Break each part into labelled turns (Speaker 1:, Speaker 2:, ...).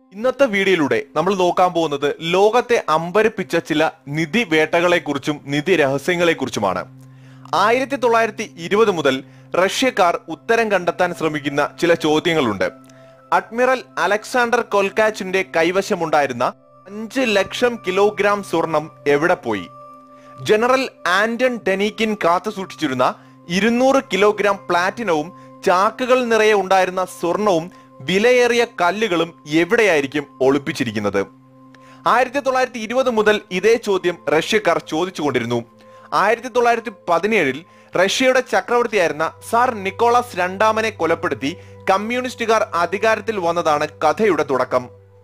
Speaker 1: ഇന്നത്തെ വീഡിയോയിലൂടെ നമ്മൾ നോക്കാൻ പോകുന്നത് ലോകത്തെ അമ്പരപ്പിച്ച ചില നിധി വേട്ടകളെക്കുറിച്ചും നിധി രഹസ്യങ്ങളെക്കുറിച്ചുമാണ് ആയിരത്തി തൊള്ളായിരത്തി ഇരുപത് മുതൽ റഷ്യക്കാർ ഉത്തരം കണ്ടെത്താൻ ശ്രമിക്കുന്ന ചില ചോദ്യങ്ങളുണ്ട് അഡ്മിറൽ അലക്സാണ്ടർ കൊൽക്കാച്ചിന്റെ കൈവശമുണ്ടായിരുന്ന അഞ്ച് ലക്ഷം കിലോഗ്രാം സ്വർണം എവിടെ പോയി ജനറൽ ആന്റൺ ഡെനീക്കിൻ കാത്തു സൂക്ഷിച്ചിരുന്ന ഇരുന്നൂറ് കിലോഗ്രാം പ്ലാറ്റിനവും ചാക്കുകൾ നിറയെ ഉണ്ടായിരുന്ന സ്വർണവും വിലയേറിയ കല്ലുകളും എവിടെയായിരിക്കും ഒളിപ്പിച്ചിരിക്കുന്നത് ആയിരത്തി തൊള്ളായിരത്തി ഇരുപത് മുതൽ ഇതേ ചോദ്യം റഷ്യക്കാർ ചോദിച്ചുകൊണ്ടിരുന്നു ആയിരത്തി തൊള്ളായിരത്തി പതിനേഴിൽ റഷ്യയുടെ ചക്രവർത്തിയായിരുന്ന സാർ നിക്കോളാസ് രണ്ടാമനെ കൊലപ്പെടുത്തി കമ്മ്യൂണിസ്റ്റുകാർ അധികാരത്തിൽ വന്നതാണ് കഥയുടെ തുടക്കം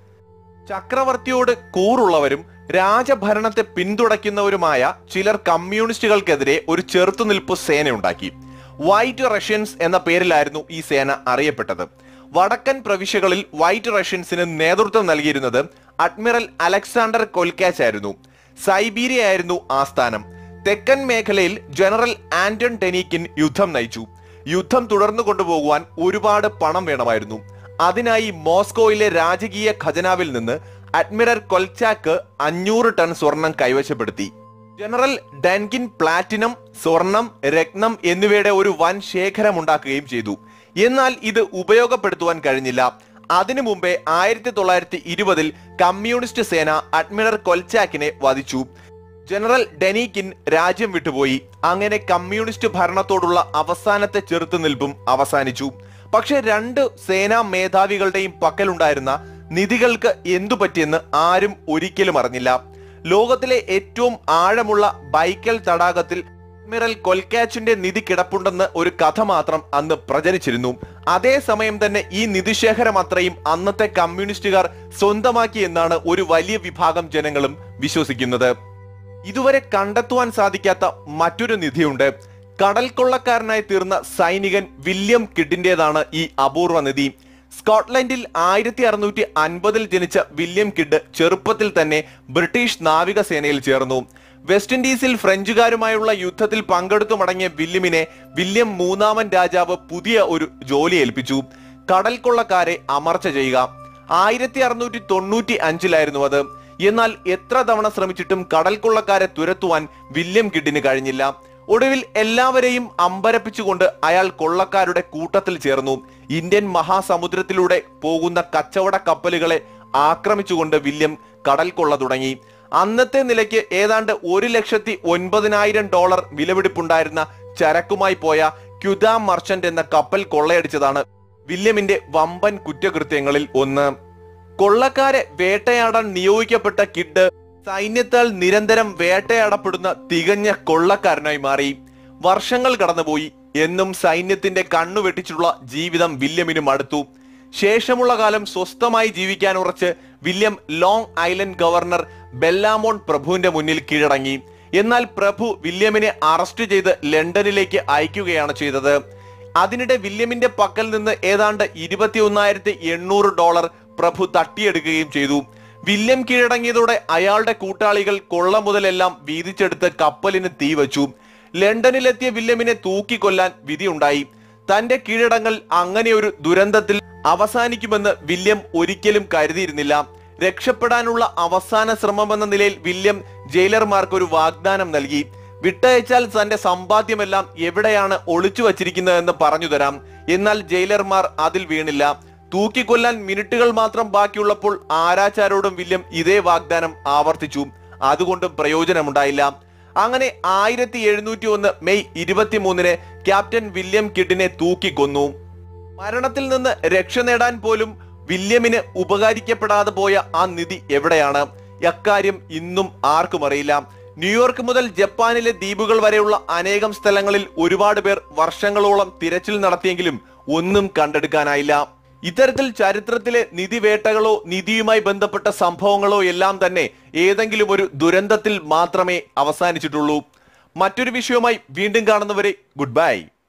Speaker 1: ചക്രവർത്തിയോട് കൂറുള്ളവരും രാജഭരണത്തെ പിന്തുണയ്ക്കുന്നവരുമായ ചിലർ കമ്മ്യൂണിസ്റ്റുകൾക്കെതിരെ ഒരു ചെറുത്തുനിൽപ്പ് സേനയുണ്ടാക്കി വൈറ്റ് റഷ്യൻസ് എന്ന പേരിലായിരുന്നു ഈ സേന അറിയപ്പെട്ടത് വടക്കൻ പ്രവിശ്യകളിൽ വൈറ്റ് റഷ്യൻസിന് നേതൃത്വം നൽകിയിരുന്നത് അഡ്മിറൽ അലക്സാണ്ടർ കൊൽക്കാച്ച് ആയിരുന്നു സൈബീരിയ ആയിരുന്നു ആസ്ഥാനം തെക്കൻ മേഖലയിൽ ജനറൽ ആന്റൺ ടെനീക്കിൻ യുദ്ധം നയിച്ചു യുദ്ധം തുടർന്നു കൊണ്ടുപോകുവാൻ ഒരുപാട് പണം വേണമായിരുന്നു അതിനായി മോസ്കോയിലെ രാജകീയ ഖജനാവിൽ നിന്ന് അഡ്മിറൽ കൊൽച്ചാക്ക് അഞ്ഞൂറ് ടൺ സ്വർണം കൈവശപ്പെടുത്തി ജനറൽ ഡൻകിൻ പ്ലാറ്റിനം സ്വർണം രത്നം എന്നിവയുടെ ഒരു വൻ ശേഖരം ഉണ്ടാക്കുകയും ചെയ്തു എന്നാൽ ഇത് ഉപയോഗപ്പെടുത്തുവാൻ കഴിഞ്ഞില്ല അതിനു മുമ്പേ ആയിരത്തി തൊള്ളായിരത്തി ഇരുപതിൽ കമ്മ്യൂണിസ്റ്റ് സേന അഡ്മിറൽ കൊൽച്ചാക്കിനെ വധിച്ചു ജനറൽ ഡെനീക്കിൻ രാജ്യം വിട്ടുപോയി അങ്ങനെ കമ്മ്യൂണിസ്റ്റ് ഭരണത്തോടുള്ള അവസാനത്തെ ചെറുത്തുനിൽപ്പും അവസാനിച്ചു പക്ഷെ രണ്ട് സേനാ മേധാവികളുടെയും പക്കലുണ്ടായിരുന്ന നിധികൾക്ക് എന്തു പറ്റിയെന്ന് ആരും ഒരിക്കലും അറിഞ്ഞില്ല ലോകത്തിലെ ഏറ്റവും ആഴമുള്ള ബൈക്കൽ തടാകത്തിൽ അഡ്മിറൽ കൊൽക്കാച്ചിന്റെ നിധി കിടപ്പുണ്ടെന്ന് ഒരു കഥ മാത്രം അന്ന് പ്രചരിച്ചിരുന്നു അതേസമയം തന്നെ ഈ നിധിശേഖരം അത്രയും അന്നത്തെ കമ്മ്യൂണിസ്റ്റുകാർ സ്വന്തമാക്കി എന്നാണ് ഒരു വലിയ വിഭാഗം ജനങ്ങളും വിശ്വസിക്കുന്നത് ഇതുവരെ കണ്ടെത്തുവാൻ സാധിക്കാത്ത മറ്റൊരു നിധിയുണ്ട് കടൽ കൊള്ളക്കാരനായി തീർന്ന സൈനികൻ വില്യം കിഡിന്റേതാണ് ഈ അപൂർവ നിധി സ്കോട്ട്ലൻഡിൽ ആയിരത്തി അറുന്നൂറ്റി അൻപതിൽ ജനിച്ച വില്യം കിഡ് ചെറുപ്പത്തിൽ തന്നെ ബ്രിട്ടീഷ് നാവികസേനയിൽ ചേർന്നു വെസ്റ്റ് ഇൻഡീസിൽ ഫ്രഞ്ചുകാരുമായുള്ള യുദ്ധത്തിൽ പങ്കെടുത്തു മടങ്ങിയ വില്യമിനെ വില്യം മൂന്നാമൻ രാജാവ് പുതിയ ഒരു ജോലി ഏൽപ്പിച്ചു കടൽ കൊള്ളക്കാരെ അമർച്ച ചെയ്യുക ആയിരത്തി അറുന്നൂറ്റി തൊണ്ണൂറ്റി അഞ്ചിലായിരുന്നു അത് എന്നാൽ എത്ര തവണ ശ്രമിച്ചിട്ടും കടൽ കൊള്ളക്കാരെ തുരത്തുവാൻ വില്യം കിഡിന് കഴിഞ്ഞില്ല ഒടുവിൽ എല്ലാവരെയും അമ്പരപ്പിച്ചുകൊണ്ട് അയാൾ കൊള്ളക്കാരുടെ കൂട്ടത്തിൽ ചേർന്നു ഇന്ത്യൻ മഹാസമുദ്രത്തിലൂടെ പോകുന്ന കച്ചവട കപ്പലുകളെ ആക്രമിച്ചുകൊണ്ട് വില്യം കടൽ കൊള്ള തുടങ്ങി അന്നത്തെ നിലയ്ക്ക് ഏതാണ്ട് ഒരു ലക്ഷത്തി ഒൻപതിനായിരം ഡോളർ വിലപിടിപ്പുണ്ടായിരുന്ന ചരക്കുമായി പോയ ക്യുദാ മർച്ചന്റ് എന്ന കപ്പൽ കൊള്ളയടിച്ചതാണ് വില്യമിന്റെ വമ്പൻ കുറ്റകൃത്യങ്ങളിൽ ഒന്ന് കൊള്ളക്കാരെ വേട്ടയാടാൻ നിയോഗിക്കപ്പെട്ട കിഡ് സൈന്യത്താൽ നിരന്തരം വേട്ടയാടപ്പെടുന്ന തികഞ്ഞ കൊള്ളക്കാരനായി മാറി വർഷങ്ങൾ കടന്നുപോയി എന്നും സൈന്യത്തിന്റെ കണ്ണു വെട്ടിച്ചുള്ള ജീവിതം വില്യമിന് മടുത്തു ശേഷമുള്ള കാലം സ്വസ്ഥമായി ജീവിക്കാൻ ഉറച്ച് William Long Island governor Bellomont പ്രഭുവിന്റെ മുന്നിൽ കീഴടങ്ങി എന്നാൽ പ്രഭു വില്യമിനെ അറസ്റ്റ് ചെയ്ത് ലണ്ടനിലേക്ക് അയക്കുകയാണ് ചെയ്തത് അതിനിടെ വില്യമിന്റെ പക്കൽ നിന്ന് ഏതാണ്ട് ഇരുപത്തി ഒന്നായിരത്തി എണ്ണൂറ് ഡോളർ പ്രഭു തട്ടിയെടുക്കുകയും ചെയ്തു വില്യം കീഴടങ്ങിയതോടെ അയാളുടെ കൂട്ടാളികൾ കൊള്ള മുതലെല്ലാം വീതിച്ചെടുത്ത് കപ്പലിന് തീ വച്ചു ലണ്ടനിലെത്തിയ വില്യമിനെ തൂക്കിക്കൊല്ലാൻ വിധിയുണ്ടായി തന്റെ കീഴടങ്ങൽ അങ്ങനെ ഒരു ദുരന്തത്തിൽ അവസാനിക്കുമെന്ന് വില്യം ഒരിക്കലും കരുതിയിരുന്നില്ല രക്ഷപ്പെടാനുള്ള അവസാന ശ്രമമെന്ന നിലയിൽ വില്യം ജയിലർമാർക്ക് ഒരു വാഗ്ദാനം നൽകി വിട്ടയച്ചാൽ തന്റെ സമ്പാദ്യമെല്ലാം എവിടെയാണ് ഒളിച്ചു വച്ചിരിക്കുന്നതെന്ന് പറഞ്ഞു തരാം എന്നാൽ ജയിലർമാർ അതിൽ വീണില്ല തൂക്കിക്കൊല്ലാൻ മിനിറ്റുകൾ മാത്രം ബാക്കിയുള്ളപ്പോൾ ആരാച്ചാരോടും വില്യം ഇതേ വാഗ്ദാനം ആവർത്തിച്ചു അതുകൊണ്ടും പ്രയോജനമുണ്ടായില്ല അങ്ങനെ ആയിരത്തി എഴുന്നൂറ്റി ഒന്ന് മെയ് ഇരുപത്തിമൂന്നിന് ക്യാപ്റ്റൻ വില്യം കിഡിനെ തൂക്കിക്കൊന്നു മരണത്തിൽ നിന്ന് രക്ഷ നേടാൻ പോലും വില്യമിന് ഉപകാരിക്കപ്പെടാതെ പോയ ആ നിധി എവിടെയാണ് അക്കാര്യം ഇന്നും ആർക്കും അറിയില്ല ന്യൂയോർക്ക് മുതൽ ജപ്പാനിലെ ദ്വീപുകൾ വരെയുള്ള അനേകം സ്ഥലങ്ങളിൽ ഒരുപാട് പേർ വർഷങ്ങളോളം തിരച്ചിൽ നടത്തിയെങ്കിലും ഒന്നും കണ്ടെടുക്കാനായില്ല ഇത്തരത്തിൽ ചരിത്രത്തിലെ നിധിവേട്ടകളോ നിധിയുമായി ബന്ധപ്പെട്ട സംഭവങ്ങളോ എല്ലാം തന്നെ ഏതെങ്കിലും ഒരു ദുരന്തത്തിൽ മാത്രമേ അവസാനിച്ചിട്ടുള്ളൂ മറ്റൊരു വിഷയവുമായി വീണ്ടും കാണുന്നവരെ ഗുഡ് ബൈ